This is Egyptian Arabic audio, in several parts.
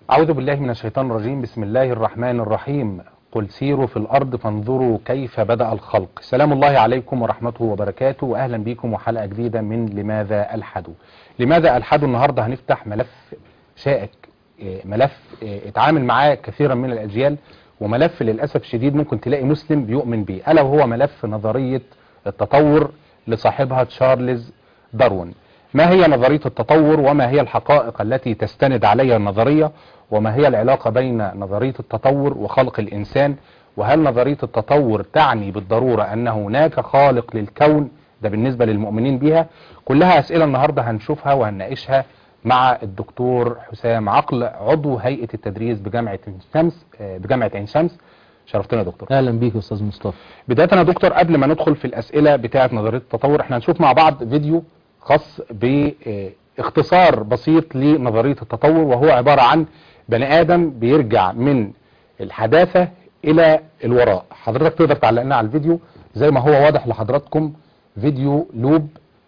أعوذ بالله من الشيطان الرجيم بسم الله الرحمن الرحيم قل سيروا في الأرض فانظروا كيف بدأ الخلق سلام الله عليكم ورحمته وبركاته وأهلا بكم وحلقة جديدة من لماذا ألحدوا لماذا ألحدوا النهاردة هنفتح ملف شائك إيه، ملف إيه، اتعامل معاه كثيرا من الأجيال وملف للأسف شديد ممكن تلاقي مسلم بيؤمن به ألا وهو ملف نظرية التطور لصاحبها تشارلز داروين ما هي نظرية التطور وما هي الحقائق التي تستند عليها النظرية وما هي العلاقة بين نظرية التطور وخلق الإنسان وهل نظرية التطور تعني بالضرورة أن هناك خالق للكون ده بالنسبة للمؤمنين بها كلها أسئلة النهاردة هنشوفها وهنناقشها مع الدكتور حسام عقل عضو هيئة التدريس بجامعة عين شمس آه، بجامعة عين شمس شرفتنا يا دكتور اهلا بيك يا استاذ مصطفى بداية يا دكتور قبل ما ندخل في الأسئلة بتاعة نظرية التطور احنا هنشوف مع بعض فيديو خاص باختصار بسيط لنظرية التطور وهو عبارة عن بني آدم بيرجع من الحداثة إلى الوراء حضرتك تقدر تعلق لنا على الفيديو زي ما هو واضح لحضراتكم فيديو لوب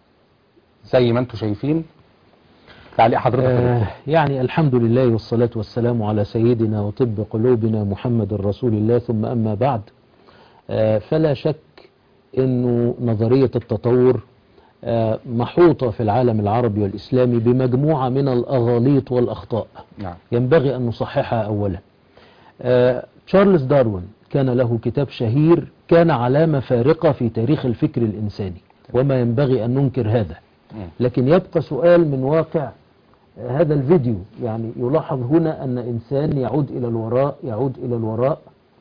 زي ما انتم شايفين تعليق حضرتك يا آه دكتور. يعني الحمد لله والصلاة والسلام على سيدنا وطب قلوبنا محمد رسول الله ثم أما بعد آه فلا شك أنه نظرية التطور آه محوطة في العالم العربي والإسلامي بمجموعة من الأغاليط والأخطاء نعم ينبغي أن نصححها أولا آه، تشارلز داروين كان له كتاب شهير كان علامة فارقة في تاريخ الفكر الإنساني وما ينبغي أن ننكر هذا مم. لكن يبقى سؤال من واقع آه، هذا الفيديو يعني يلاحظ هنا أن إنسان يعود إلى الوراء يعود إلى الوراء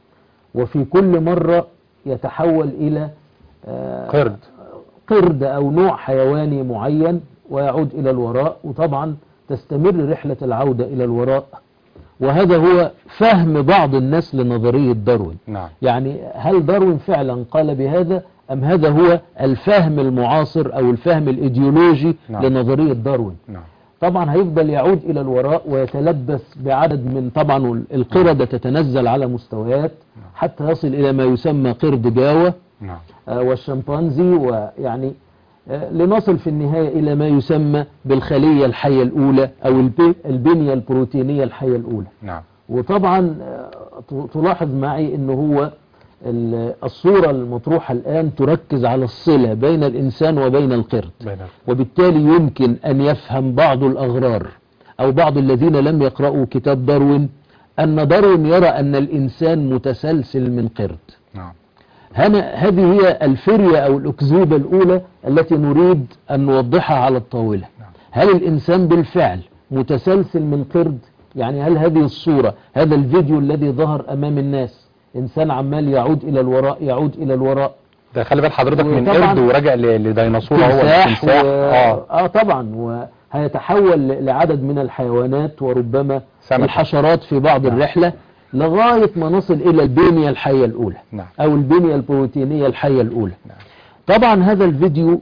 وفي كل مرة يتحول إلى آه، قرد قرد أو نوع حيواني معين ويعود إلى الوراء وطبعا تستمر رحلة العودة إلى الوراء وهذا هو فهم بعض الناس لنظرية داروين نعم يعني هل داروين فعلا قال بهذا أم هذا هو الفهم المعاصر أو الفهم الإيديولوجي نعم. لنظرية داروين نعم طبعا هيفضل يعود إلى الوراء ويتلبس بعدد من طبعا القردة تتنزل على مستويات حتى يصل إلى ما يسمى قرد جاوة نعم آه، والشمبانزي ويعني آه، لنصل في النهاية إلى ما يسمى بالخلية الحية الأولى أو البي- البنية البروتينية الحية الأولى نعم وطبعا آه، ت- تلاحظ معي أنه هو ال- الصورة المطروحة الآن تركز على الصلة بين الإنسان وبين القرد بين وبالتالي يمكن أن يفهم بعض الأغرار أو بعض الذين لم يقرأوا كتاب داروين أن داروين يرى أن الإنسان متسلسل من قرد نعم هنا هذه هي الفرية أو الأكذوبة الأولى التي نريد أن نوضحها على الطاولة نعم. هل الإنسان بالفعل متسلسل من قرد يعني هل هذه الصورة هذا الفيديو الذي ظهر أمام الناس إنسان عمال يعود إلى الوراء يعود إلى الوراء ده خلي بال حضرتك من وطبعاً قرد ورجع ل- لديناصور هو تمساح التمساح و... اه آه طبعا وهيتحول ل- لعدد من الحيوانات وربما سمكة. الحشرات في بعض نعم. الرحلة لغاية ما نصل إلى البنية الحية الأولى نعم أو البنية البروتينية الحية الأولى نعم. طبعا هذا الفيديو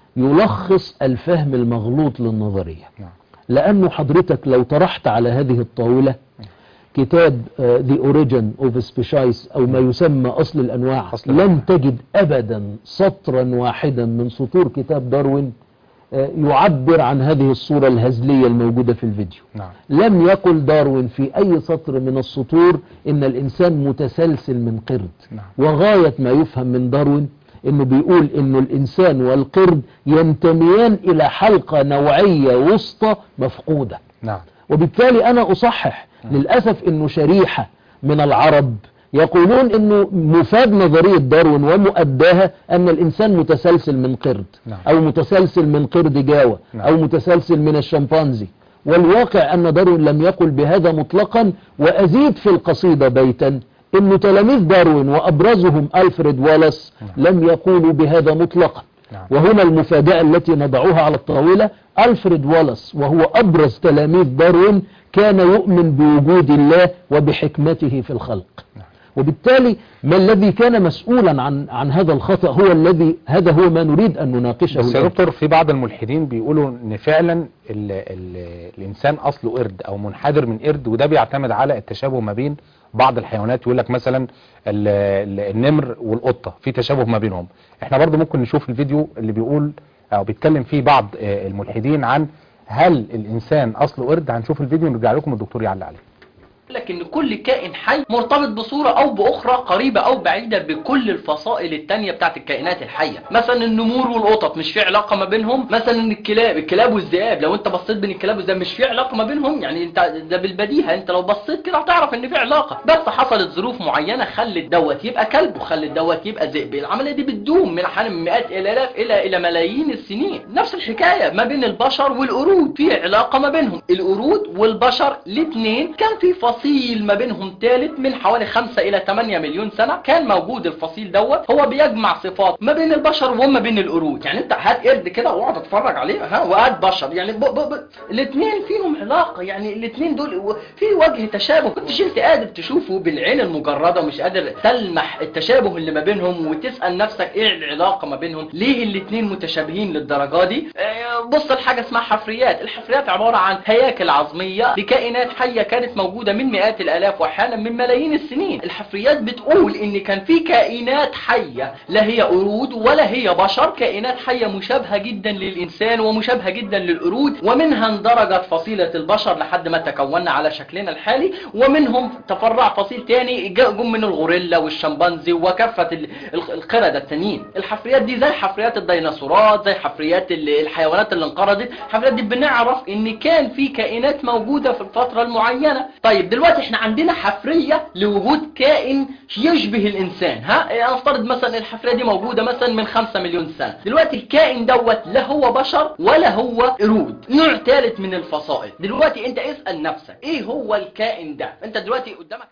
يلخص الفهم المغلوط للنظرية نعم لأنه حضرتك لو طرحت على هذه الطاولة كتاب آه، The Origin of Species أو ما يسمى أصل الأنواع أصل الأنواع. لن تجد أبدا سطرا واحدا من سطور كتاب داروين آه، يعبر عن هذه الصورة الهزلية الموجودة في الفيديو نعم لم يقل داروين في أي سطر من السطور إن الإنسان متسلسل من قرد نعم. وغاية ما يفهم من داروين إنه بيقول إنه الإنسان والقرد ينتميان إلى حلقة نوعية وسطى مفقودة نعم وبالتالي أنا أصحح للأسف أنه شريحة من العرب يقولون أنه مفاد نظرية داروين ومؤداها أن الإنسان متسلسل من قرد نعم. أو متسلسل من قرد جاوة نعم. أو متسلسل من الشمبانزي والواقع أن داروين لم يقل بهذا مطلقا وأزيد في القصيدة بيتا أن تلاميذ داروين وأبرزهم ألفريد والاس لم يقولوا بهذا مطلقا نعم. وهنا المفاجأة التي نضعوها على الطاولة ألفريد والاس وهو أبرز تلاميذ داروين كان يؤمن بوجود الله وبحكمته في الخلق نعم. وبالتالي ما الذي كان مسؤولا عن عن هذا الخطأ هو الذي هذا هو ما نريد أن نناقشه بس يا الآن. دكتور في بعض الملحدين بيقولوا ان فعلا ال ال الانسان اصله قرد او منحدر من قرد وده بيعتمد على التشابه ما بين بعض الحيوانات يقول لك مثلا ال ال النمر والقطه في تشابه ما بينهم احنا برضو ممكن نشوف الفيديو اللي بيقول او بيتكلم فيه بعض آه، الملحدين عن هل الانسان اصله قرد هنشوف الفيديو ونرجع لكم الدكتور يعلق عليه لكن كل كائن حي مرتبط بصورة او باخرى قريبة او بعيدة بكل الفصائل التانية بتاعت الكائنات الحية مثلا النمور والقطط مش في علاقة ما بينهم مثلا الكلاب الكلاب والذئاب لو انت بصيت بين الكلاب والذئاب مش في علاقة ما بينهم يعني انت ده بالبديهة انت لو بصيت كده هتعرف ان في علاقة بس حصلت ظروف معينة خلت دوت يبقى كلب وخلت دوت يبقى ذئب العملية دي بتدوم من احيانا من مئات الالاف الى الى ملايين السنين نفس الحكاية ما بين البشر والقرود في علاقة ما بينهم القرود والبشر الاثنين كان في فصيل ما بينهم ثالث من حوالي 5 الى 8 مليون سنة كان موجود الفصيل دوت هو بيجمع صفات ما بين البشر وما بين القرود يعني انت هات قرد كده واقعد اتفرج عليه ها وقعد بشر يعني ب... ب... ب... الاثنين فيهم علاقة يعني الاثنين دول و- في وجه تشابه كنتش انت قادر تشوفه بالعين المجردة ومش قادر تلمح التشابه اللي ما بينهم وتسأل نفسك ايه العلاقة ما بينهم ليه الاثنين متشابهين للدرجة دي آه، بص لحاجة اسمها حفريات الحفريات عبارة عن هياكل عظمية لكائنات حية كانت موجودة من مئات الالاف واحيانا من ملايين السنين الحفريات بتقول ان كان في كائنات حية لا هي قرود ولا هي بشر كائنات حية مشابهة جدا للإنسان ومشابهة جدا للقرود ومنها اندرجت فصيلة البشر لحد ما تكوننا على شكلنا الحالي ومنهم تفرع فصيل تاني جا- جم من الغوريلا والشمبانزي وكافة ال- ال- القردة التانيين الحفريات دي زي حفريات الديناصورات زي حفريات ال- الحيوانات اللي انقرضت الحفريات دي بنعرف ان كان في كائنات موجودة في الفترة المعينة طيب دلوقتي احنا عندنا حفرية لوجود كائن يشبه الانسان ها يعني افترض مثلا الحفرية دي موجودة مثلا من 5 مليون سنة دلوقتي الكائن دوت لا هو بشر ولا هو قرود نوع ثالث من الفصائل دلوقتي انت اسأل نفسك ايه هو الكائن ده انت دلوقتي قدامك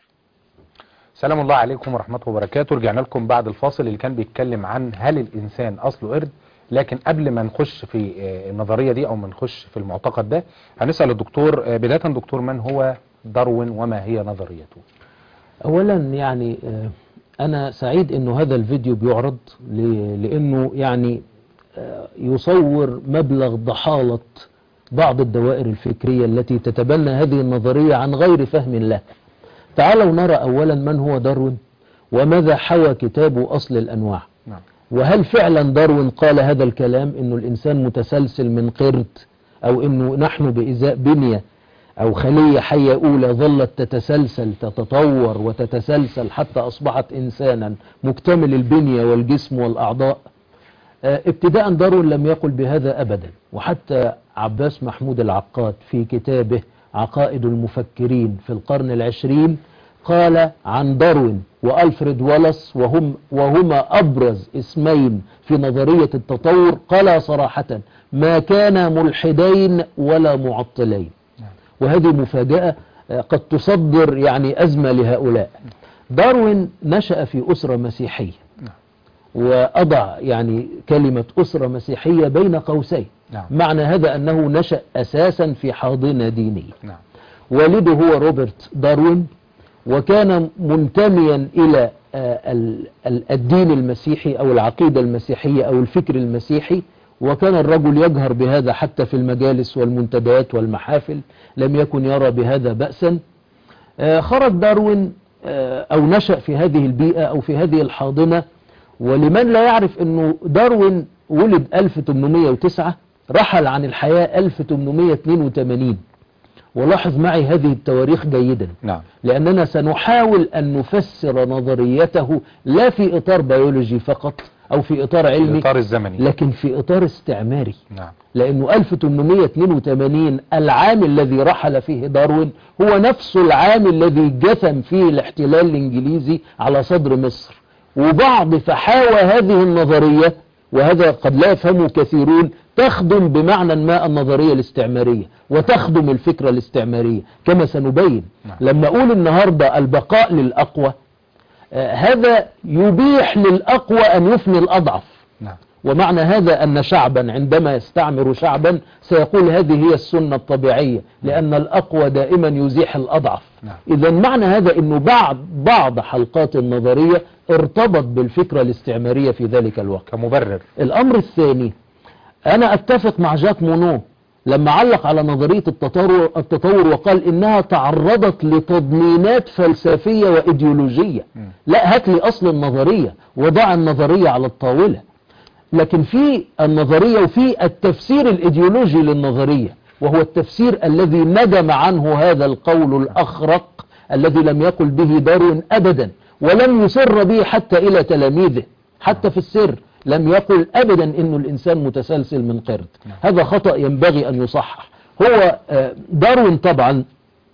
سلام الله عليكم ورحمة الله وبركاته رجعنا لكم بعد الفاصل اللي كان بيتكلم عن هل الإنسان أصله قرد لكن قبل ما نخش في آه، النظرية دي أو ما نخش في المعتقد ده هنسأل الدكتور آه، بداية دكتور من هو داروين وما هي نظريته اولا يعني آه، انا سعيد انه هذا الفيديو بيعرض ل- لانه يعني آه، يصور مبلغ ضحالة بعض الدوائر الفكرية التي تتبنى هذه النظرية عن غير فهم لها تعالوا نرى اولا من هو داروين وماذا حوى كتابه اصل الانواع نعم وهل فعلا داروين قال هذا الكلام انه الانسان متسلسل من قرد او انه نحن بإزاء بنية او خلية حية اولى ظلت تتسلسل تتطور وتتسلسل حتى اصبحت انسانا مكتمل البنية والجسم والاعضاء آه، ابتداء داروين لم يقل بهذا ابدا وحتى عباس محمود العقاد في كتابه عقائد المفكرين في القرن العشرين قال عن داروين وألفريد والاس وهم وهما أبرز اسمين في نظرية التطور قال صراحة ما كان ملحدين ولا معطلين وهذه مفاجأة آه، قد تصدر يعني أزمة لهؤلاء داروين نشأ في أسرة مسيحية وأضع يعني كلمة أسرة مسيحية بين قوسين نعم. معنى هذا أنه نشأ أساسا في حاضنة دينية نعم والده هو روبرت داروين وكان منتميا إلى آه، ال- ال- الدين المسيحي أو العقيدة المسيحية أو الفكر المسيحي وكان الرجل يجهر بهذا حتى في المجالس والمنتديات والمحافل لم يكن يرى بهذا بأسا آه، خرج داروين آه، أو نشأ في هذه البيئة أو في هذه الحاضنة ولمن لا يعرف أنه داروين ولد 1809 رحل عن الحياة 1882 ولاحظ معي هذه التواريخ جيدا نعم لأننا سنحاول أن نفسر نظريته لا في إطار بيولوجي فقط أو في إطار علمي الإطار الزمني لكن في إطار استعماري نعم لأنه 1882 العام الذي رحل فيه داروين هو نفس العام الذي جثم فيه الاحتلال الإنجليزي على صدر مصر وبعض فحاوى هذه النظرية وهذا قد لا يفهمه كثيرون تخدم بمعنى ما النظرية الاستعمارية وتخدم الفكرة الاستعمارية كما سنبين نعم. لما أقول النهاردة البقاء للأقوى آه، هذا يبيح للأقوى أن يفني الأضعف نعم ومعنى هذا أن شعبا عندما يستعمر شعبا سيقول هذه هي السنة الطبيعية لأن الأقوى دائما يزيح الأضعف نعم. إذا معنى هذا أنه بعض بعض حلقات النظرية ارتبط بالفكرة الاستعمارية في ذلك الوقت كمبرر الأمر الثاني أنا أتفق مع جاك مونو لما علق على نظرية التطور, التطور وقال إنها تعرضت لتضمينات فلسفية وإيديولوجية مم. لا هات لي أصل النظرية وضع النظرية على الطاولة لكن في النظرية وفي التفسير الإيديولوجي للنظرية وهو التفسير الذي ندم عنه هذا القول الأخرق الذي لم يقل به داروين أبدا ولم يسر به حتى إلى تلاميذه حتى في السر لم يقل أبدا أنه الإنسان متسلسل من قرد هذا خطأ ينبغي أن يصحح هو آه، داروين طبعا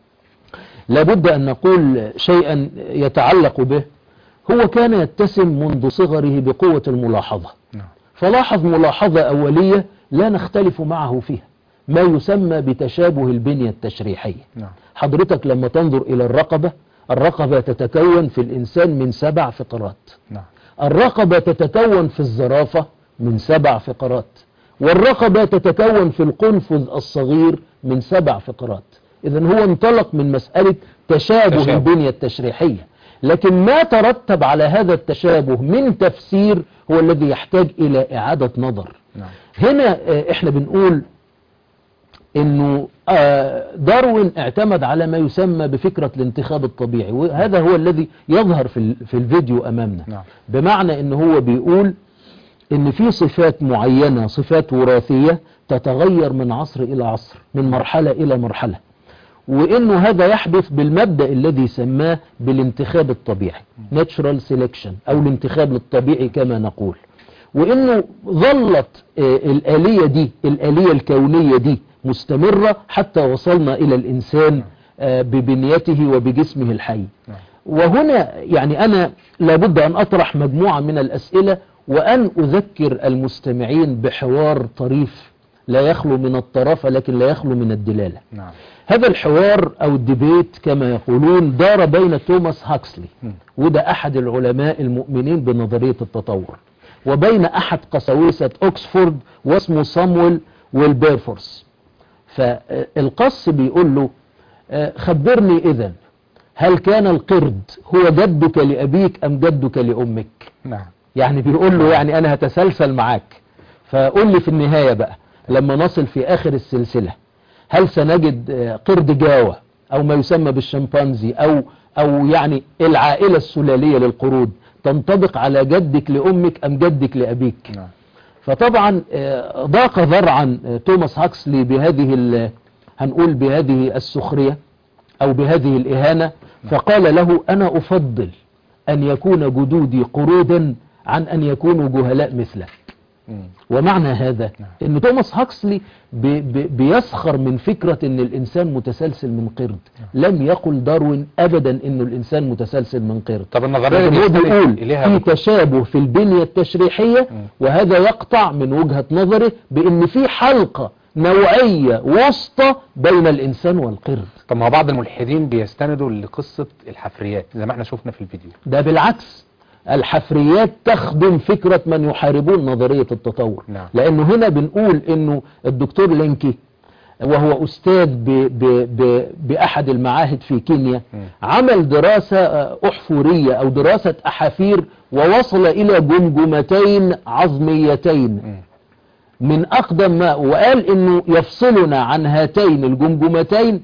لابد أن نقول شيئا يتعلق به هو كان يتسم منذ صغره بقوة الملاحظة نعم فلاحظ ملاحظة أولية لا نختلف معه فيها ما يسمى بتشابه البنية التشريحية نعم حضرتك لما تنظر إلى الرقبة الرقبة تتكون في الإنسان من سبع فقرات نعم الرقبة تتكون في الزرافة من سبع فقرات والرقبة تتكون في القنفذ الصغير من سبع فقرات إذا هو انطلق من مسألة تشابه, تشابه. البنية التشريحية لكن ما ترتب على هذا التشابه من تفسير هو الذي يحتاج إلى إعادة نظر نعم هنا آه، احنا بنقول انه آه، داروين اعتمد على ما يسمى بفكرة الانتخاب الطبيعي وهذا هو الذي يظهر في ال- في الفيديو امامنا نعم. بمعنى ان هو بيقول ان في صفات معينة صفات وراثية تتغير من عصر الى عصر من مرحلة الى مرحلة وانه هذا يحدث بالمبدأ الذي سماه بالانتخاب الطبيعي natural selection او الانتخاب الطبيعي كما نقول وانه ظلت آه، الآلية دي الآلية الكونية دي مستمرة حتى وصلنا الى الانسان آه، ببنيته وبجسمه الحي نعم. وهنا يعني أنا لابد أن أطرح مجموعة من الأسئلة وأن أذكر المستمعين بحوار طريف لا يخلو من الطرافة لكن لا يخلو من الدلالة نعم هذا الحوار أو الديبيت كما يقولون دار بين توماس هاكسلي مم. وده أحد العلماء المؤمنين بنظرية التطور وبين أحد قساوسة أكسفورد واسمه صامويل ويلبيرفورس فالقص بيقول له آه، خبرني إذن هل كان القرد هو جدك لأبيك أم جدك لأمك نعم يعني بيقول له يعني أنا هتسلسل معاك فقول لي في النهاية بقى لما نصل في آخر السلسلة هل سنجد آه، قرد جاوة أو ما يسمى بالشمبانزي أو أو يعني العائلة السلالية للقرود تنطبق على جدك لأمك أم جدك لأبيك نعم فطبعا آه، ضاق ذرعا آه، توماس هاكسلي بهذه ال- هنقول بهذه السخرية أو بهذه الإهانة فقال له أنا أفضل أن يكون جدودي قرودا عن أن يكونوا جهلاء مثلك مم. ومعنى هذا ان توماس هاكسلي بي بي بيسخر من فكرة ان الانسان متسلسل من قرد لم يقل داروين ابدا انه الانسان متسلسل من قرد طب النظرية لكن اللي هو بيستند بيقول إليها في تشابه في البنية التشريحية وهذا يقطع من وجهة نظره بان في حلقة نوعية وسطى بين الانسان والقرد طب ما هو بعض الملحدين بيستندوا لقصة الحفريات زي ما احنا شفنا في الفيديو ده بالعكس الحفريات تخدم فكرة من يحاربون نظرية التطور نعم. لأنه هنا بنقول أنه الدكتور لينكي وهو أستاذ ب ب ب بأحد المعاهد في كينيا عمل دراسة آه، أحفورية أو دراسة أحافير ووصل إلى جمجمتين عظميتين مم. من أقدم ما وقال أنه يفصلنا عن هاتين الجمجمتين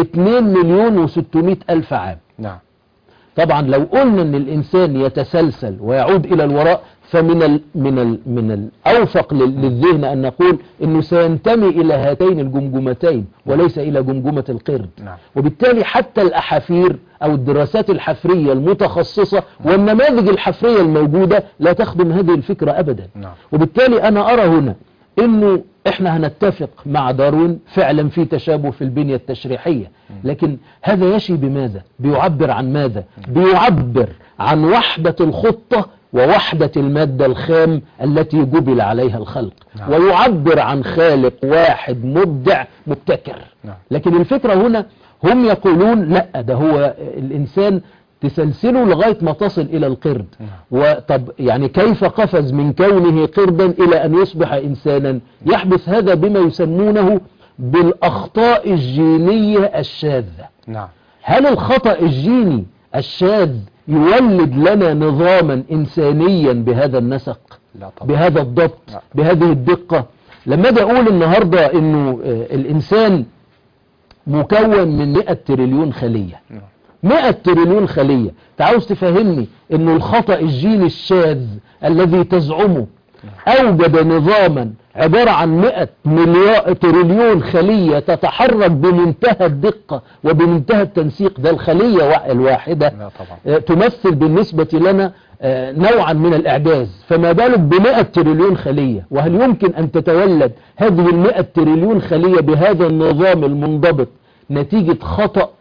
2 مليون و600 ألف عام نعم طبعا لو قلنا ان الانسان يتسلسل ويعود الى الوراء فمن ال من ال من الاوفق لل- للذهن ان نقول انه سينتمي الى هاتين الجمجمتين وليس الى جمجمة القرد نعم. وبالتالي حتى الاحافير او الدراسات الحفرية المتخصصة والنماذج الحفرية الموجودة لا تخدم هذه الفكرة ابدا نعم. وبالتالي انا ارى هنا انه احنا هنتفق مع داروين فعلا في تشابه في البنية التشريحية لكن هذا يشي بماذا بيعبر عن ماذا بيعبر عن وحدة الخطة ووحدة المادة الخام التي جبل عليها الخلق نعم. ويعبر عن خالق واحد مبدع مبتكر نعم. لكن الفكرة هنا هم يقولون لا ده هو الإنسان تسلسله لغاية ما تصل إلى القرد وطب يعني كيف قفز من كونه قردا إلى أن يصبح إنسانا يحدث هذا بما يسمونه بالأخطاء الجينية الشاذة نعم هل الخطأ الجيني الشاذ يولد لنا نظاما إنسانيا بهذا النسق لا طبعا بهذا الضبط لا. بهذه الدقة لما اجي اقول النهاردة انه آه، الانسان مكون من 100 تريليون خلية نعم. 100 تريليون خلية تعاوز تفهمني انه الخطأ الجيني الشاذ الذي تزعمه أوجد نظاما عبارة عن 100 مليار تريليون خلية تتحرك بمنتهى الدقة وبمنتهى التنسيق ده الخلية وا- الواحدة لا طبعا آه، تمثل بالنسبة لنا آه، نوعا من الإعجاز فما بالك بمئة تريليون خلية وهل يمكن أن تتولد هذه المئة تريليون خلية بهذا النظام المنضبط نتيجة خطأ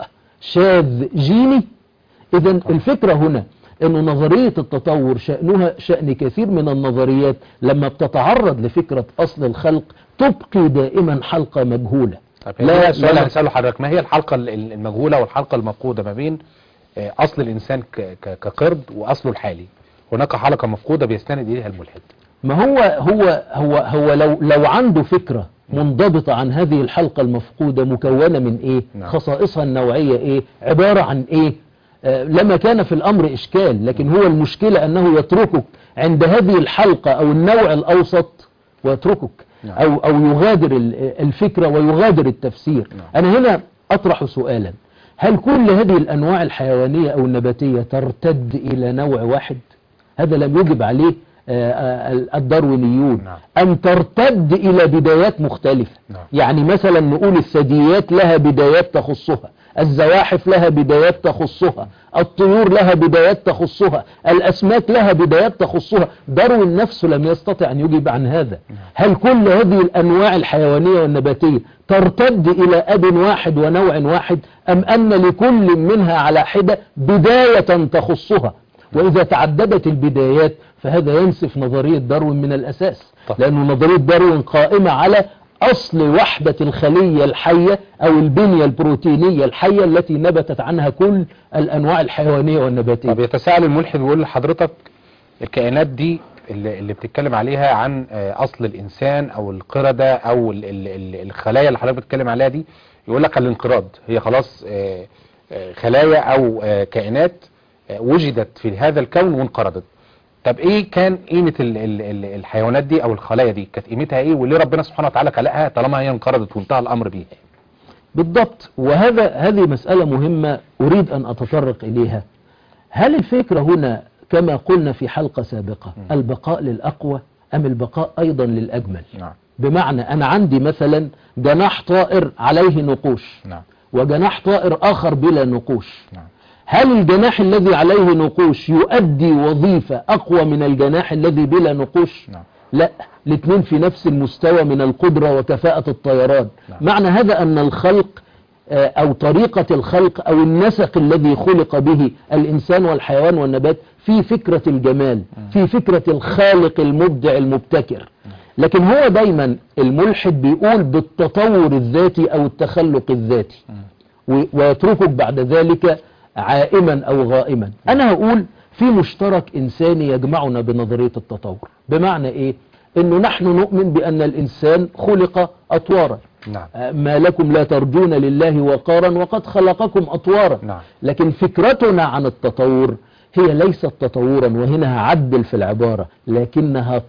شاذ جيني إذا الفكرة هنا أن نظرية التطور شأنها شأن كثير من النظريات لما بتتعرض لفكرة أصل الخلق تبقي دائما حلقة مجهولة طب لا- لا السؤال لا- هنسأله حضرتك ما هي الحلقة ال- ال- المجهولة والحلقة المفقودة ما بين آه، أصل الإنسان ك- ك- كقرد وأصله الحالي هناك حلقة مفقودة بيستند إليها الملحد ما هو هو هو هو لو لو عنده فكرة منضبطة عن هذه الحلقة المفقودة مكونة من ايه نعم. خصائصها النوعية ايه عبارة عن ايه آه لما كان في الامر اشكال لكن هو المشكلة انه يتركك عند هذه الحلقة او النوع الاوسط ويتركك نعم. او او يغادر ال- الفكرة ويغادر التفسير نعم. انا هنا اطرح سؤالا هل كل هذه الانواع الحيوانية او النباتية ترتد الى نوع واحد هذا لم يجب عليه آه، آه، الداروينيون نعم. أن ترتد إلى بدايات مختلفة نعم. يعني مثلا نقول الثدييات لها بدايات تخصها الزواحف لها بدايات تخصها الطيور لها بدايات تخصها الأسماك لها بدايات تخصها داروين نفسه لم يستطع أن يجيب عن هذا هل كل هذه الأنواع الحيوانية والنباتية ترتد إلى أب واحد ونوع واحد أم أن لكل منها على حدة بداية تخصها وإذا تعددت البدايات فهذا ينسف نظرية داروين من الأساس طب. لأن نظرية داروين قائمة على أصل وحدة الخلية الحية أو البنية البروتينية الحية التي نبتت عنها كل الأنواع الحيوانية والنباتية طب يتساءل الملحد ويقول لحضرتك الكائنات دي اللي, اللي بتتكلم عليها عن آه، أصل الإنسان أو القردة أو ال- ال- ال- الخلايا اللي حضرتك بتتكلم عليها دي يقول لك الانقراض هي خلاص آه، آه، خلايا أو آه، كائنات آه، وجدت في هذا الكون وانقرضت طب ايه كان قيمة ال- ال- ال- الحيوانات دي او الخلايا دي كانت قيمتها ايه وليه ربنا سبحانه وتعالى خلقها طالما هي انقرضت وانتهى الامر بيها بالضبط وهذا هذه مسألة مهمة أريد أن أتطرق إليها هل الفكرة هنا كما قلنا في حلقة سابقة البقاء للأقوى أم البقاء أيضا للأجمل نعم بمعنى أنا عندي مثلا جناح طائر عليه نقوش نعم وجناح طائر آخر بلا نقوش نعم هل الجناح الذي عليه نقوش يؤدي وظيفة أقوى من الجناح الذي بلا نقوش نعم لا الاثنين في نفس المستوى من القدرة وكفاءة الطيران نعم. معنى هذا أن الخلق آه، أو طريقة الخلق أو النسق الذي خلق به الإنسان والحيوان والنبات في فكرة الجمال في فكرة الخالق المبدع المبتكر لكن هو دايما الملحد بيقول بالتطور الذاتي أو التخلق الذاتي و- ويتركك بعد ذلك عائما أو غائما أنا هقول في مشترك إنساني يجمعنا بنظرية التطور بمعنى إيه إنه نحن نؤمن بأن الإنسان خلق أطوارا نعم آه، ما لكم لا ترجون لله وقارا وقد خلقكم أطوارا نعم. لكن فكرتنا عن التطور هي ليست تطورا وهنا هعدل في العبارة لكنها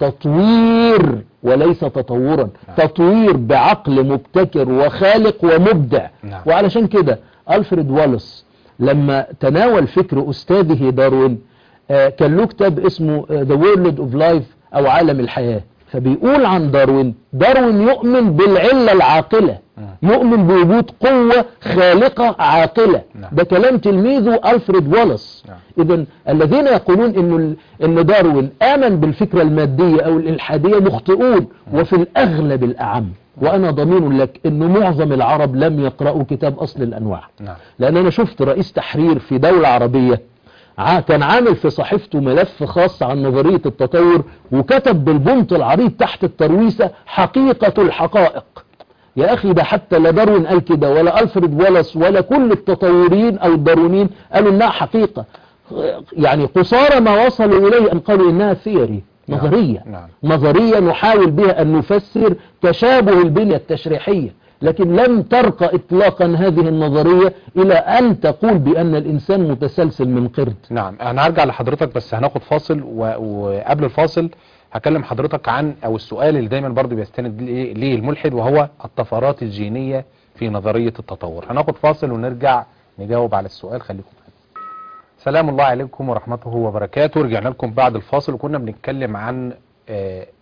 تطوير وليس تطورا تطوير بعقل مبتكر وخالق ومبدع نعم. وعلشان كده ألفريد والس لما تناول فكر أستاذه داروين آه، كان له كتاب اسمه آه، The World of Life أو عالم الحياة فبيقول عن داروين داروين يؤمن بالعلة العاقلة يؤمن بوجود قوة خالقة عاقلة نعم. ده كلام تلميذه ألفريد والس نعم. إذا الذين يقولون إنه ال- إن داروين آمن بالفكرة المادية أو الإلحادية مخطئون وفي الأغلب الأعم وأنا ضمين لك إنه معظم العرب لم يقرأوا كتاب أصل الأنواع نعم لأن أنا شفت رئيس تحرير في دولة عربية ع- كان عامل في صحيفته ملف خاص عن نظرية التطور وكتب بالبنط العريض تحت الترويسة حقيقة الحقائق يا أخي ده حتى لا داروين قال كده ولا ألفريد ولس ولا كل التطوريين أو الدارونيين قالوا إنها حقيقة يعني قصارى ما وصلوا إليه أن قالوا إنها ثيوري نعم. نظرية نعم. نظرية نحاول بها أن نفسر تشابه البنية التشريحية لكن لم ترقى إطلاقا هذه النظرية إلى أن تقول بأن الإنسان متسلسل من قرد نعم انا هرجع لحضرتك بس هناخد فاصل و... وقبل الفاصل هكلم حضرتك عن او السؤال اللي دايما برضو بيستند ليه ليه الملحد وهو الطفرات الجينية في نظرية التطور هناخد فاصل ونرجع نجاوب على السؤال خليكم معانا سلام الله عليكم ورحمته وبركاته رجعنا لكم بعد الفاصل وكنا بنتكلم عن آه،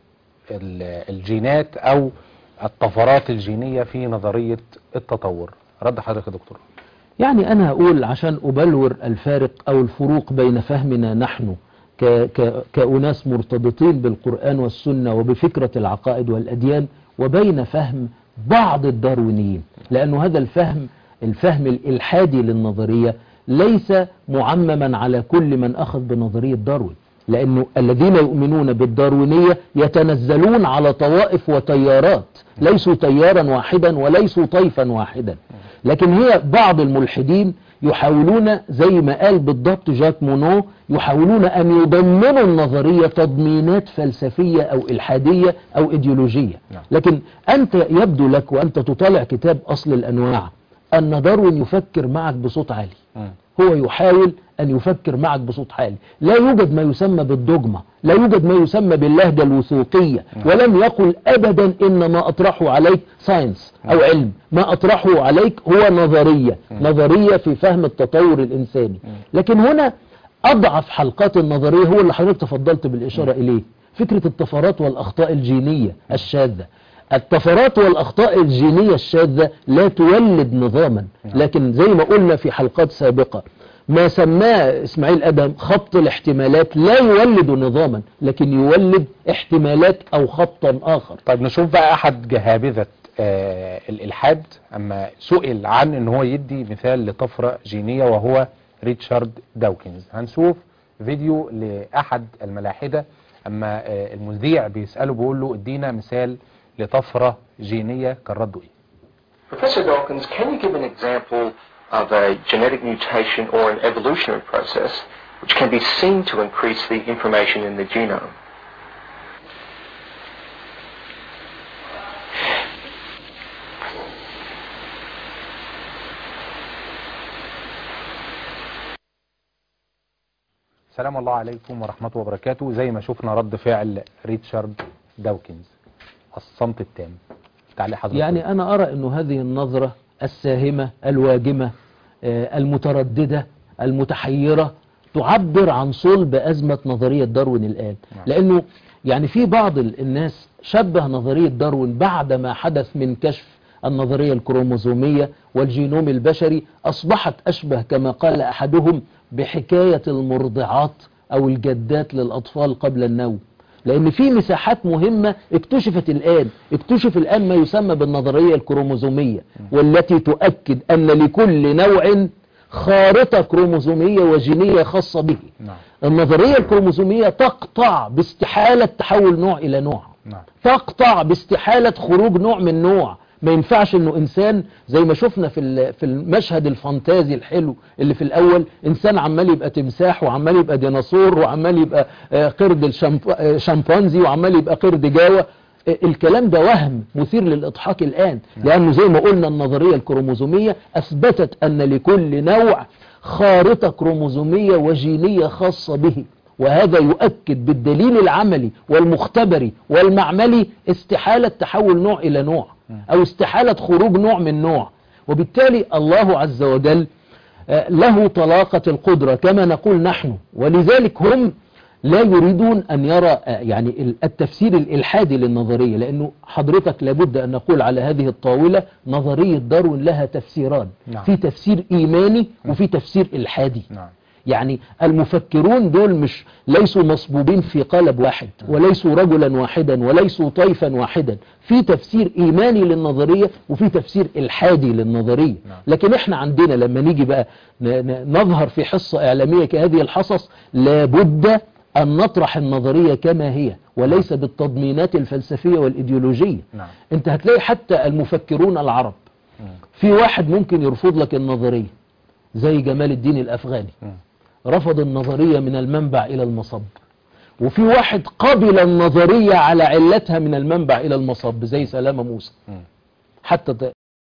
ال- الجينات او الطفرات الجينية في نظرية التطور رد حضرتك يا دكتور يعني أنا أقول عشان أبلور الفارق أو الفروق بين فهمنا نحن ك ك كأناس مرتبطين بالقرآن والسنة وبفكرة العقائد والأديان وبين فهم بعض الداروينيين لأنه هذا الفهم الفهم الإلحادي للنظرية ليس معمما على كل من أخذ بنظرية داروين لأنه الذين يؤمنون بالداروينية يتنزلون على طوائف وتيارات ليسوا تيارا واحدا وليسوا طيفا واحدا لكن هي بعض الملحدين يحاولون زي ما قال بالضبط جاك مونو يحاولون أن يضمنوا النظرية تضمينات فلسفية أو إلحادية أو إيديولوجية نعم. لكن أنت يبدو لك وأنت تطالع كتاب أصل الأنواع أن داروين يفكر معك بصوت عالي مم. هو يحاول أن يفكر معك بصوت عالي لا يوجد ما يسمى بالدogma لا يوجد ما يسمى باللهجة الوثوقية ولم يقل أبدا إن ما أطرحه عليك ساينس أو علم ما أطرحه عليك هو نظرية نظرية في فهم التطور الإنساني لكن هنا أضعف حلقات النظرية هو اللي حضرتك تفضلت بالإشارة إليه فكرة الطفرات والأخطاء الجينية الشاذة الطفرات والأخطاء الجينية الشاذة لا تولد نظاما لكن زي ما قلنا في حلقات سابقة ما سماه اسماعيل ادم خبط الاحتمالات لا يولد نظاما لكن يولد احتمالات او خبطا اخر طيب نشوف بقى احد جهابذة آه الالحاد اما سئل عن ان هو يدي مثال لطفرة جينية وهو ريتشارد داوكنز هنشوف فيديو لاحد الملاحدة اما آه المذيع بيسأله بيقول له ادينا مثال لطفرة جينية كان رده ايه Professor Dawkins, can you give an example of a genetic mutation or an evolutionary process which can be seen to increase the information in the genome? سلام الله عليكم ورحمة وبركاته زي ما شفنا رد فعل ريتشارد داوكنز الصمت التام تعليق حضرتك يعني انا ارى انه هذه النظرة الساهمة الواجمة آه، المترددة المتحيرة تعبر عن صلب ازمة نظرية داروين الان نعم. لانه يعني في بعض ال- الناس شبه نظرية داروين بعد ما حدث من كشف النظرية الكروموزومية والجينوم البشري أصبحت أشبه كما قال أحدهم بحكاية المرضعات أو الجدات للأطفال قبل النوم لأن في مساحات مهمة اكتشفت الآن اكتشف الآن ما يسمى بالنظرية الكروموزومية والتي تؤكد أن لكل نوع خارطة كروموزومية وجينية خاصة به نعم النظرية الكروموزومية تقطع باستحالة تحول نوع إلى نوع نعم تقطع باستحالة خروج نوع من نوع ما ينفعش انه انسان زي ما شفنا في ال- في المشهد الفانتازي الحلو اللي في الاول انسان عمال يبقى تمساح وعمال يبقى ديناصور وعمال يبقى آه، قرد الشمب- آه، شمبانزي وعمال يبقى قرد جاوة آه، الكلام ده وهم مثير للاضحاك الان لانه زي ما قلنا النظرية الكروموزومية اثبتت ان لكل نوع خارطة كروموزومية وجينية خاصة به وهذا يؤكد بالدليل العملي والمختبري والمعملي استحالة تحول نوع إلى نوع أو استحالة خروج نوع من نوع وبالتالي الله عز وجل آه، له طلاقة القدرة كما نقول نحن ولذلك هم لا يريدون أن يرى آه، يعني ال- التفسير الإلحادي للنظرية لأنه حضرتك لابد أن نقول على هذه الطاولة نظرية داروين لها تفسيران نعم. في تفسير إيماني وفي تفسير إلحادي نعم يعني المفكرون دول مش ليسوا مصبوبين في قالب واحد وليسوا رجلا واحدا وليسوا طيفا واحدا في تفسير ايماني للنظرية وفي تفسير الحادي للنظرية نعم. لكن احنا عندنا لما نيجي بقى ن- ن- نظهر في حصة اعلامية كهذه الحصص لابد ان نطرح النظرية كما هي وليس بالتضمينات الفلسفية والايديولوجية نعم انت هتلاقي حتى المفكرون العرب مم. في واحد ممكن يرفض لك النظرية زي جمال الدين الافغاني مم. رفض النظرية من المنبع إلى المصب وفي واحد قبل النظرية على علتها من المنبع إلى المصب زي سلامة موسى مم. حتى ت-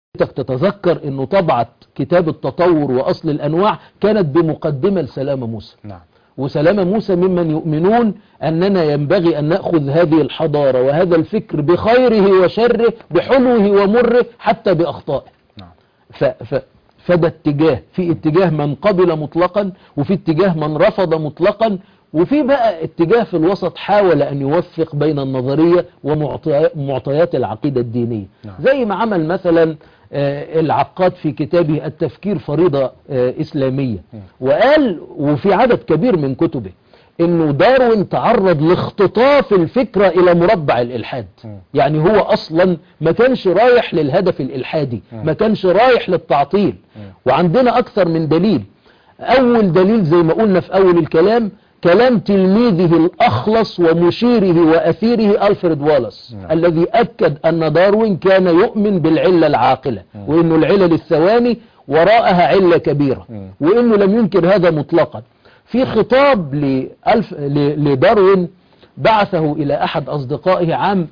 تتذكر أنه طبعت كتاب التطور وأصل الأنواع كانت بمقدمة لسلامة موسى نعم وسلامة موسى ممن يؤمنون أننا ينبغي أن نأخذ هذه الحضارة وهذا الفكر بخيره وشره بحلوه ومره حتى بأخطائه نعم ف ف فده اتجاه في اتجاه من قبل مطلقا وفي اتجاه من رفض مطلقا وفي بقى اتجاه في الوسط حاول أن يوفق بين النظرية ومعطيات العقيدة الدينية نعم. زي ما عمل مثلا آه، العقاد في كتابه التفكير فريضة آه، إسلامية وقال وفي عدد كبير من كتبه انه داروين تعرض لاختطاف الفكرة الى مربع الالحاد مم. يعني هو اصلا ما كانش رايح للهدف الالحادي ما كانش رايح للتعطيل وعندنا اكثر من دليل اول دليل زي ما قلنا في اول الكلام كلام تلميذه الاخلص ومشيره واثيره الفريد والاس نعم. الذي اكد ان داروين كان يؤمن بالعلة العاقلة وانه العلل الثواني وراءها علة كبيرة مم. وانه لم ينكر هذا مطلقا في خطاب لألف ل- لداروين بعثه الى احد اصدقائه عام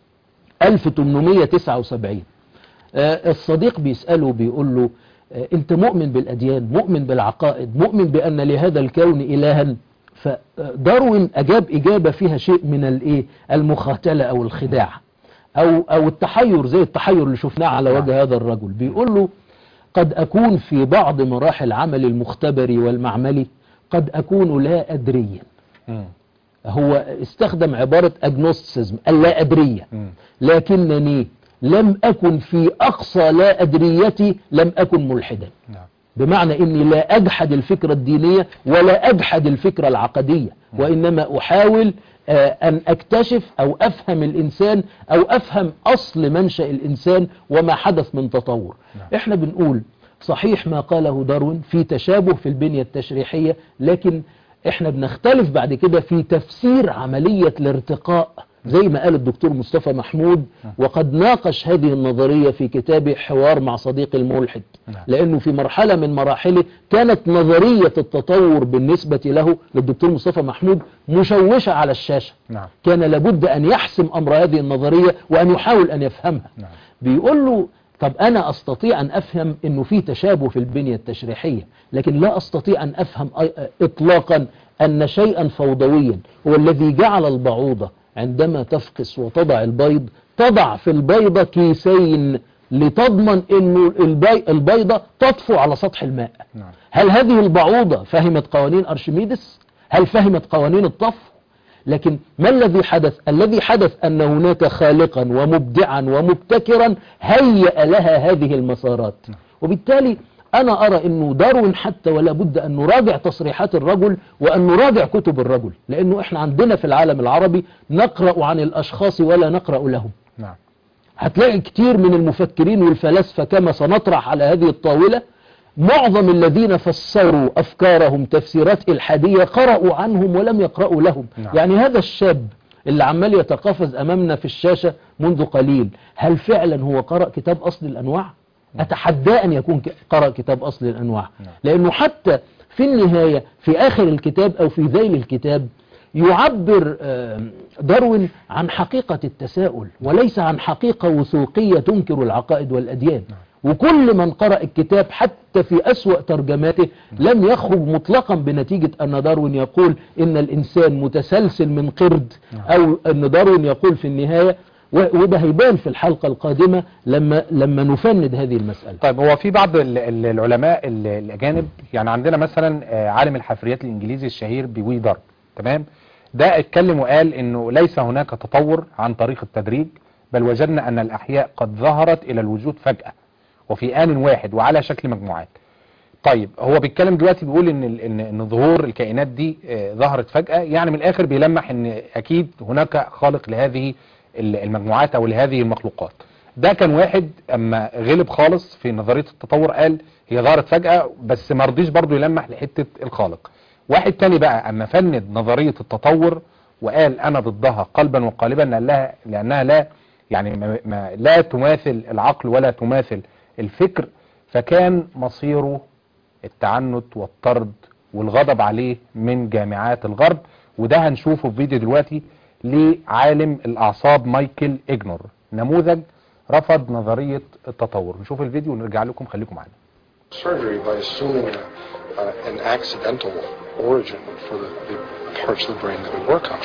1879 آه، الصديق بيسأله بيقول له آه، انت مؤمن بالاديان مؤمن بالعقائد مؤمن بان لهذا الكون الها فداروين اجاب اجابة فيها شيء من الايه المخاتلة او الخداع او او التحير زي التحير اللي شفناه على وجه هذا الرجل بيقول له قد أكون في بعض مراحل عمل المختبري والمعملي قد أكون لا أدريا مم. هو استخدم عبارة أجنوستيزم اللا أدرية مم. لكنني لم أكن في أقصى لا أدريتي لم أكن ملحدا نعم بمعنى اني لا اجحد الفكرة الدينية ولا اجحد الفكرة العقدية وانما احاول آه، ان اكتشف او افهم الانسان او افهم اصل منشأ الانسان وما حدث من تطور احنا بنقول صحيح ما قاله داروين في تشابه في البنية التشريحية لكن احنا بنختلف بعد كده في تفسير عملية الارتقاء زي ما قال الدكتور مصطفى محمود وقد ناقش هذه النظرية في كتابه حوار مع صديق الملحد نعم. لأنه في مرحلة من مراحله كانت نظرية التطور بالنسبة له للدكتور مصطفى محمود مشوشة على الشاشة نعم كان لابد أن يحسم أمر هذه النظرية وأن يحاول أن يفهمها نعم. بيقول له طب أنا أستطيع أن أفهم أنه في تشابه في البنية التشريحية لكن لا أستطيع أن أفهم أي- إطلاقا أن شيئا فوضويا هو الذي جعل البعوضة عندما تفقس وتضع البيض تضع في البيضة كيسين لتضمن أنه البي- البيضة تطفو على سطح الماء نعم. هل هذه البعوضة فهمت قوانين أرشميدس؟ هل فهمت قوانين الطفو؟ لكن ما الذي حدث الذي حدث أن هناك خالقا ومبدعا ومبتكرا هيأ لها هذه المسارات وبالتالي أنا أرى أنه داروين حتى ولا بد أن نراجع تصريحات الرجل وأن نراجع كتب الرجل لأنه إحنا عندنا في العالم العربي نقرأ عن الأشخاص ولا نقرأ لهم نعم هتلاقي كتير من المفكرين والفلاسفة كما سنطرح على هذه الطاولة معظم الذين فسروا أفكارهم تفسيرات إلحادية قرأوا عنهم ولم يقرأوا لهم نعم. يعني هذا الشاب اللي عمال يتقافز أمامنا في الشاشة منذ قليل هل فعلا هو قرأ كتاب أصل الأنواع؟ أتحدى أن يكون ك- قرأ كتاب أصل الأنواع نعم. لأنه حتى في النهاية في آخر الكتاب أو في ذيل الكتاب يعبر آه، داروين عن حقيقة التساؤل وليس عن حقيقة وثوقية تنكر العقائد والأديان وكل من قرأ الكتاب حتى في أسوأ ترجماته لم يخرج مطلقا بنتيجة أن داروين يقول إن الإنسان متسلسل من قرد أو أن داروين يقول في النهاية و- وده هيبان في الحلقة القادمة لما لما نفند هذه المسألة طيب هو في بعض ال- ال- العلماء ال- الأجانب يعني عندنا مثلا آه، عالم الحفريات الإنجليزي الشهير بوي دارك تمام ده اتكلم وقال انه ليس هناك تطور عن طريق التدريج بل وجدنا ان الاحياء قد ظهرت الى الوجود فجأة وفي آن واحد وعلى شكل مجموعات طيب هو بيتكلم دلوقتي بيقول ان ال- ان ان ظهور الكائنات دي آه، ظهرت فجأة يعني من الاخر بيلمح ان اكيد هناك خالق لهذه ال- المجموعات او لهذه المخلوقات ده كان واحد اما غلب خالص في نظرية التطور قال هي ظهرت فجأة بس ما رضيش برضه يلمح لحتة الخالق واحد تاني بقى اما فند نظرية التطور وقال انا ضدها قلبا وقالبا لأنها, لانها لا يعني ما ما لا تماثل العقل ولا تماثل الفكر فكان مصيره التعنت والطرد والغضب عليه من جامعات الغرب وده هنشوفه في فيديو دلوقتي لعالم الأعصاب مايكل إجنور نموذج رفض نظرية التطور نشوف الفيديو ونرجع لكم خليكم معنا surgery by assuming a, uh, an accidental origin for the, the parts of the brain that we work on.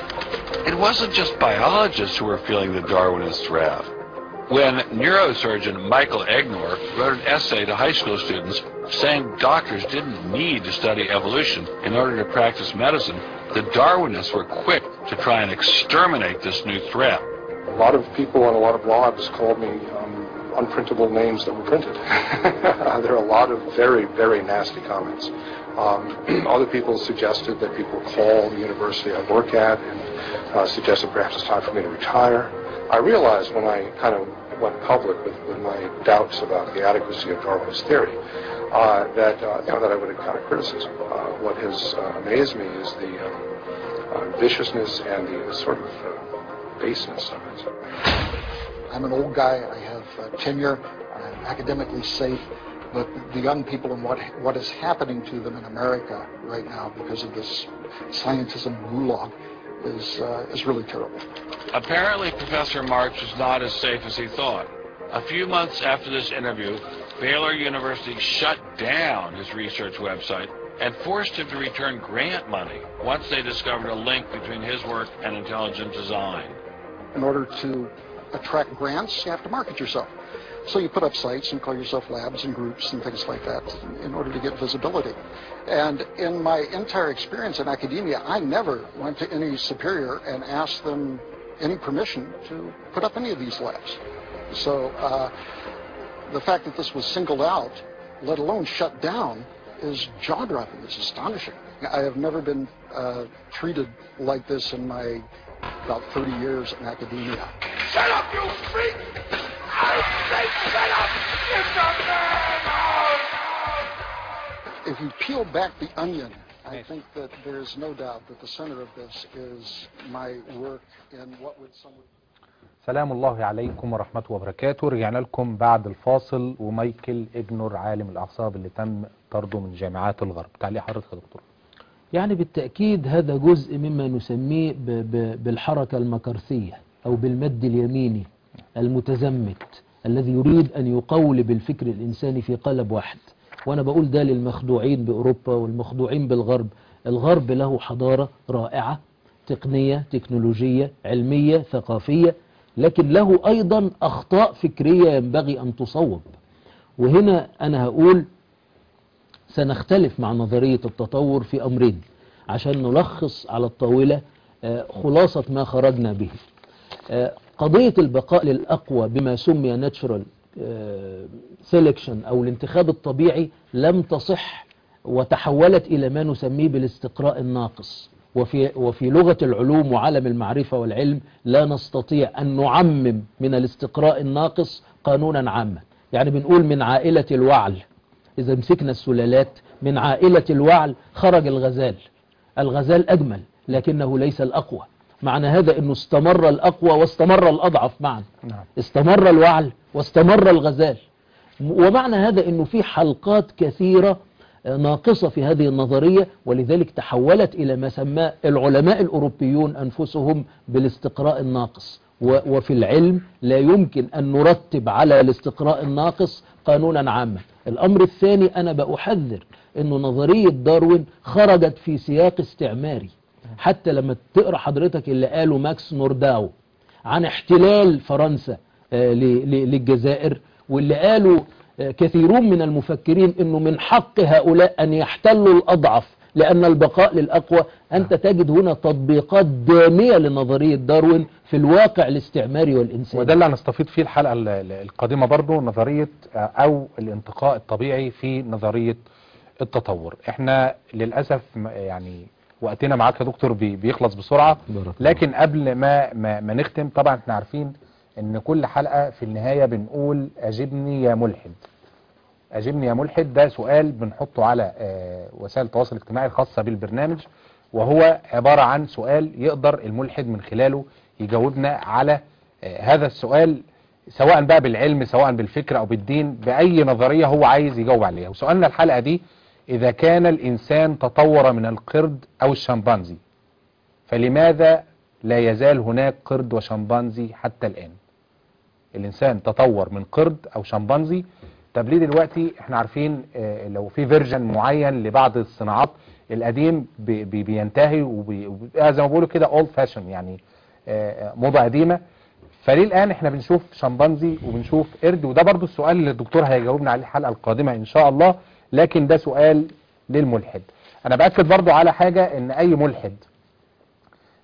It wasn't just biologists who were feeling the Darwinist wrath. When neurosurgeon Michael Egnor wrote an essay to high school students saying doctors didn't need to study evolution in order to practice medicine, the Darwinists were quick to try and exterminate this new threat. A lot of people and a lot of blogs called me um, unprintable names that were printed. there are a lot of very, very nasty comments. Um, other people suggested that people call the university I work at and uh, suggested perhaps it's time for me to retire. I realized when I kind of went public with, with my doubts about the adequacy of Darwin's theory uh, that uh, you know, that I would encounter criticism. Uh, what has uh, amazed me is the um, uh, viciousness and the sort of uh, baseness of it. I'm an old guy. I have uh, tenure. I'm academically safe. But the young people and what what is happening to them in America right now because of this scientism gulag is uh, is really terrible. Apparently, Professor Marks was not as safe as he thought. A few months after this interview, Baylor University shut down his research website and forced him to return grant money once they discovered a link between his work and intelligent design. In order to attract grants, you have to market yourself. So you put up sites and call yourself labs and groups and things like that in order to get visibility. And in my entire experience in academia, I never went to any superior and asked them any permission to put up any of these labs. So uh, the fact that this was singled out, let alone shut down, is jaw-dropping. It's astonishing. I have never been uh, treated like this in my about 30 years in academia. Shut up, you freak! I say shut up! Get the man out! If you peel back the onion, I think that there is no doubt that the center of this is my work in what would some سلام الله عليكم ورحمته وبركاته رجعنا لكم بعد الفاصل ومايكل إجنور عالم الأعصاب اللي تم طرده من جامعات الغرب تعليق حضرتك يا دكتور يعني بالتأكيد هذا جزء مما نسميه ب ب بالحركة المكارثية أو بالمد اليميني المتزمت الذي يريد أن يقولب الفكر الإنساني في قالب واحد وأنا بقول ده للمخدوعين بأوروبا والمخدوعين بالغرب الغرب له حضارة رائعة تقنية تكنولوجية علمية ثقافية لكن له أيضا أخطاء فكرية ينبغي أن تصوب وهنا أنا هقول سنختلف مع نظرية التطور في أمرين عشان نلخص على الطاولة آه، خلاصة ما خرجنا به آه، قضية البقاء للأقوى بما سمي natural آه، selection أو الانتخاب الطبيعي لم تصح وتحولت إلى ما نسميه بالاستقراء الناقص وفي, وفي لغة العلوم وعالم المعرفة والعلم لا نستطيع أن نعمم من الاستقراء الناقص قانونا عاما يعني بنقول من عائلة الوعل إذا مسكنا السلالات من عائلة الوعل خرج الغزال الغزال أجمل لكنه ليس الأقوى معنى هذا أنه استمر الأقوى واستمر الأضعف معا نعم. استمر الوعل واستمر الغزال ومعنى هذا أنه في حلقات كثيرة ناقصة في هذه النظرية ولذلك تحولت إلى ما سماه العلماء الأوروبيون أنفسهم بالاستقراء الناقص و- وفي العلم لا يمكن أن نرتب على الاستقراء الناقص قانونا عاما الأمر الثاني أنا بأحذر أن نظرية داروين خرجت في سياق استعماري حتى لما تقرأ حضرتك اللي قاله ماكس نورداو عن احتلال فرنسا آه، ل- ل- للجزائر واللي قالوا آه، كثيرون من المفكرين انه من حق هؤلاء ان يحتلوا الاضعف لان البقاء للاقوى انت تجد هنا تطبيقات دامية لنظرية داروين في الواقع الاستعماري والانساني وده اللي هنستفيد فيه الحلقة ال- ال- القادمة برضو نظرية آه، أو الانتقاء الطبيعي في نظرية التطور احنا للأسف م- يعني وقتنا معاك يا دكتور بي- بيخلص بسرعة بارك الله. لكن قبل ما, ما, ما نختم طبعا احنا عارفين ان كل حلقة في النهاية بنقول أجبني يا ملحد أجبني يا ملحد ده سؤال بنحطه على آه، وسائل التواصل الاجتماعي الخاصة بالبرنامج وهو عبارة عن سؤال يقدر الملحد من خلاله يجاوبنا على آه، هذا السؤال سواء بقى بالعلم سواء بالفكر أو بالدين بأي نظرية هو عايز يجاوب عليها وسؤالنا الحلقة دي إذا كان الإنسان تطور من القرد أو الشمبانزي فلماذا لا يزال هناك قرد وشمبانزي حتى الآن الإنسان تطور من قرد أو شمبانزي طب ليه دلوقتي احنا عارفين اه لو في فيرجن معين لبعض الصناعات القديم بي بي بينتهي وبي- وبيبقى زي ما بيقولوا كده اولد فاشن يعني اه اه موضة قديمة فليه الآن احنا بنشوف شمبانزي وبنشوف قرد وده برضو السؤال اللي الدكتور هيجاوبنا عليه الحلقة القادمة إن شاء الله لكن ده سؤال للملحد أنا بأكد برضو على حاجة إن أي ملحد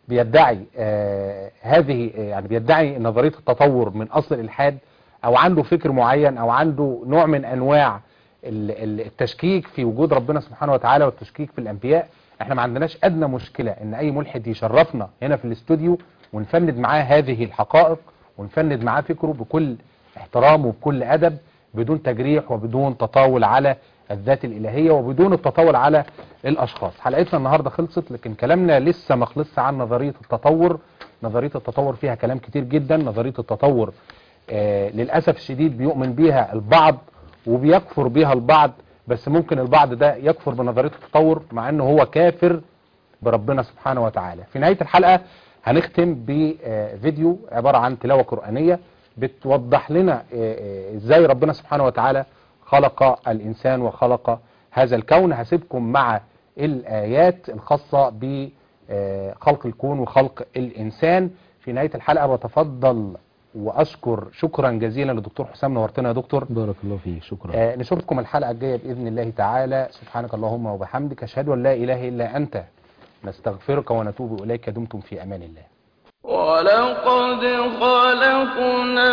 بيدعي آه هذه آه، يعني بيدعي نظرية التطور من أصل الإلحاد أو عنده فكر معين أو عنده نوع من أنواع ال- ال- التشكيك في وجود ربنا سبحانه وتعالى والتشكيك في الأنبياء احنا ما عندناش أدنى مشكلة إن أي ملحد يشرفنا هنا في الاستوديو ونفند معاه هذه الحقائق ونفند معاه فكره بكل احترام وبكل أدب بدون تجريح وبدون تطاول على الذات الإلهية وبدون التطاول على الأشخاص حلقتنا النهاردة خلصت لكن كلامنا لسه ما خلصش عن نظرية التطور نظرية التطور فيها كلام كتير جدا نظرية التطور آه للأسف الشديد بيؤمن بيها البعض وبيكفر بيها البعض بس ممكن البعض ده يكفر بنظرية التطور مع انه هو كافر بربنا سبحانه وتعالى في نهاية الحلقة هنختم بفيديو عبارة عن تلاوة قرآنية بتوضح لنا آه، آه، ازاي ربنا سبحانه وتعالى خلق الإنسان وخلق هذا الكون هسيبكم مع الآيات الخاصة بخلق الكون وخلق الإنسان في نهاية الحلقة بتفضل وأشكر شكرا جزيلا للدكتور حسام نورتنا يا دكتور بارك الله فيك شكرا آه نشوفكم الحلقة الجاية بإذن الله تعالى سبحانك اللهم وبحمدك أشهد أن لا إله إلا أنت نستغفرك ونتوب إليك دمتم في أمان الله ولقد خلقنا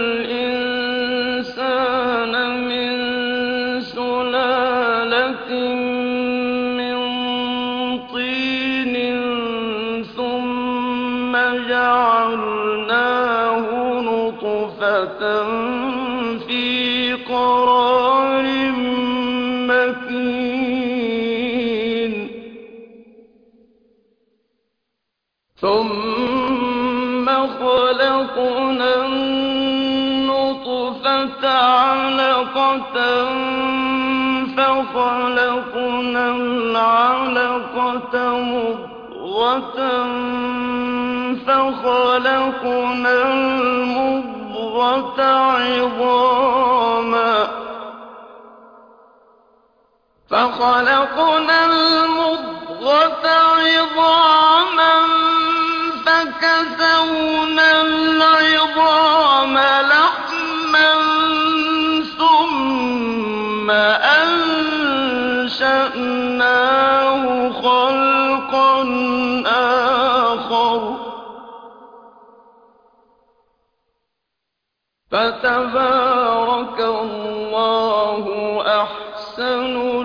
الإنسان من سلالة من طين ثم جعلناه نطفة في قرار مكين ثم خلقنا النطفة علقة فخلقنا العلقة مضغة فخلقنا المضغة عظاما فخلقنا المضغة عظاما فكسونا العظام لحما ثم أنشأناه خلقا آخر فتبارك الله أحسن